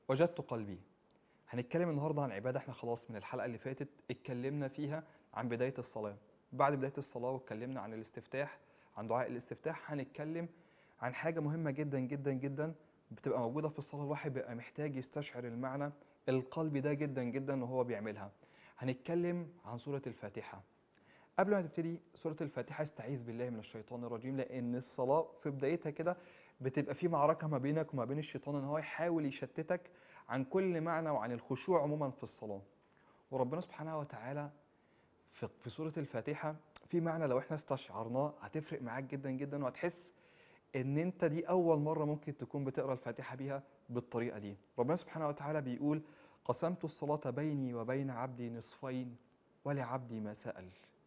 وجدت قلبي هنتكلم النهارده عن عباده احنا خلاص من الحلقه اللي فاتت اتكلمنا فيها عن بدايه الصلاه بعد بدايه الصلاه واتكلمنا عن الاستفتاح عن دعاء الاستفتاح هنتكلم عن حاجه مهمه جدا جدا جدا بتبقى موجوده في الصلاه الواحد بيبقى محتاج يستشعر المعنى القلبي ده جدا جدا وهو بيعملها هنتكلم عن سوره الفاتحه قبل ما تبتدي سوره الفاتحه استعيذ بالله من الشيطان الرجيم لان الصلاه في بدايتها كده بتبقى في معركه ما بينك وما بين الشيطان ان هو يحاول يشتتك عن كل معنى وعن الخشوع عموما في الصلاه وربنا سبحانه وتعالى في في سوره الفاتحه في معنى لو احنا استشعرناه هتفرق معاك جدا جدا وهتحس ان انت دي اول مره ممكن تكون بتقرا الفاتحه بيها بالطريقه دي ربنا سبحانه وتعالى بيقول قسمت الصلاه بيني وبين عبدي نصفين ولعبدي ما سال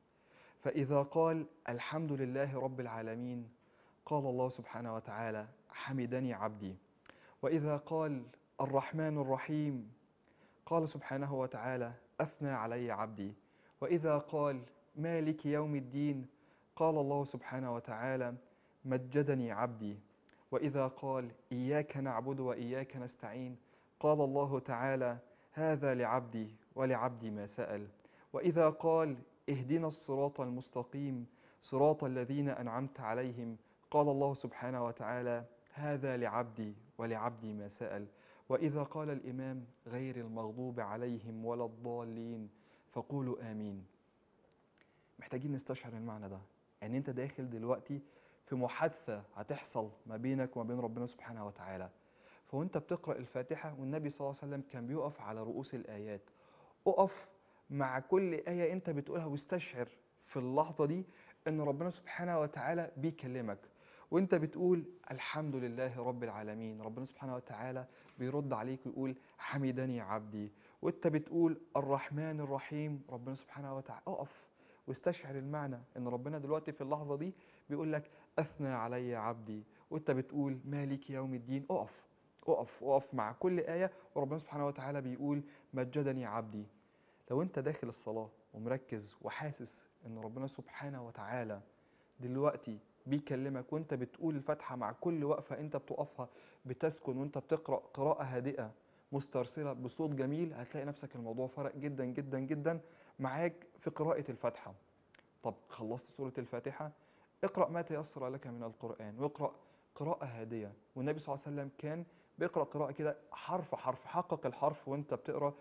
فاذا قال الحمد لله رب العالمين قال الله سبحانه وتعالى حمدني عبدي واذا قال الرحمن الرحيم قال سبحانه وتعالى اثنى علي عبدي واذا قال مالك يوم الدين قال الله سبحانه وتعالى مجدني عبدي واذا قال اياك نعبد واياك نستعين قال الله تعالى هذا لعبدي ولعبدي ما سال واذا قال اهدنا الصراط المستقيم صراط الذين انعمت عليهم قال الله سبحانه وتعالى هذا لعبدي ولعبدي ما سال واذا قال الامام غير المغضوب عليهم ولا الضالين فقولوا امين محتاجين نستشعر المعنى ده ان انت داخل دلوقتي في محادثه هتحصل ما بينك وما بين ربنا سبحانه وتعالى فوانت بتقرا الفاتحه والنبي صلى الله عليه وسلم كان بيقف على رؤوس الايات اقف مع كل ايه انت بتقولها واستشعر في اللحظه دي ان ربنا سبحانه وتعالى بيكلمك وانت بتقول الحمد لله رب العالمين ربنا سبحانه وتعالى بيرد عليك ويقول حمدني عبدي وانت بتقول الرحمن الرحيم ربنا سبحانه وتعالى اقف واستشعر المعنى ان ربنا دلوقتي في اللحظه دي بيقول لك اثنى علي عبدي وانت بتقول مالك يوم الدين اقف اقف اقف مع كل ايه وربنا سبحانه وتعالى بيقول مجدني عبدي لو انت داخل الصلاه ومركز وحاسس ان ربنا سبحانه وتعالى دلوقتي بيكلمك وانت بتقول الفاتحه مع كل وقفه انت بتقفها بتسكن وانت بتقرا قراءه هادئه مسترسله بصوت جميل هتلاقي نفسك الموضوع فرق جدا جدا جدا معاك في قراءه الفاتحه طب خلصت سوره الفاتحه اقرا ما تيسر لك من القران واقرا قراءه هاديه والنبي صلى الله عليه وسلم كان بيقرا قراءه كده حرف حرف حقق الحرف وانت بتقرا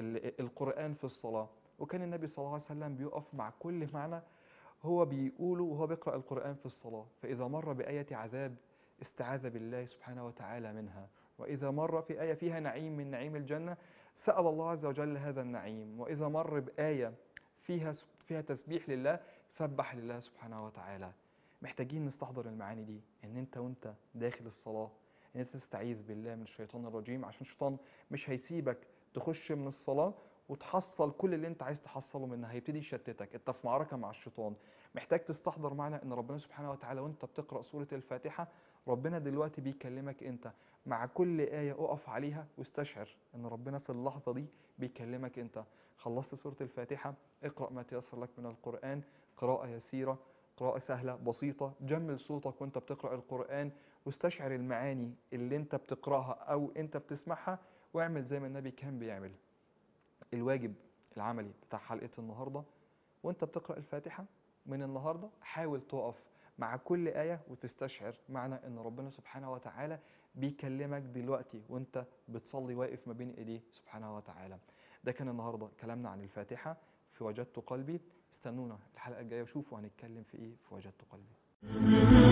القران في الصلاه وكان النبي صلى الله عليه وسلم بيقف مع كل معنى هو بيقوله وهو بيقرأ القرآن في الصلاة فإذا مر بآية عذاب استعاذ بالله سبحانه وتعالى منها وإذا مر في آية فيها نعيم من نعيم الجنة سأل الله عز وجل هذا النعيم وإذا مر بآية فيها فيها تسبيح لله سبح لله سبحانه وتعالى محتاجين نستحضر المعاني دي ان انت وانت داخل الصلاة ان انت تستعيذ بالله من الشيطان الرجيم عشان الشيطان مش هيسيبك تخش من الصلاة وتحصل كل اللي انت عايز تحصله منها هيبتدي يشتتك انت في معركه مع الشيطان محتاج تستحضر معنى ان ربنا سبحانه وتعالى وانت بتقرا سوره الفاتحه ربنا دلوقتي بيكلمك انت مع كل ايه اقف عليها واستشعر ان ربنا في اللحظه دي بيكلمك انت خلصت سوره الفاتحه اقرا ما تيسر لك من القران قراءه يسيره قراءة سهلة بسيطة جمل صوتك وانت بتقرأ القرآن واستشعر المعاني اللي انت بتقرأها او انت بتسمعها واعمل زي ما النبي كان بيعمل الواجب العملي بتاع حلقة النهاردة وانت بتقرأ الفاتحة من النهاردة حاول تقف مع كل آية وتستشعر معنى ان ربنا سبحانه وتعالى بيكلمك دلوقتي وانت بتصلي واقف ما بين ايديه سبحانه وتعالى ده كان النهاردة كلامنا عن الفاتحة في وجدت قلبي استنونا الحلقة الجاية وشوفوا هنتكلم في ايه في وجدت قلبي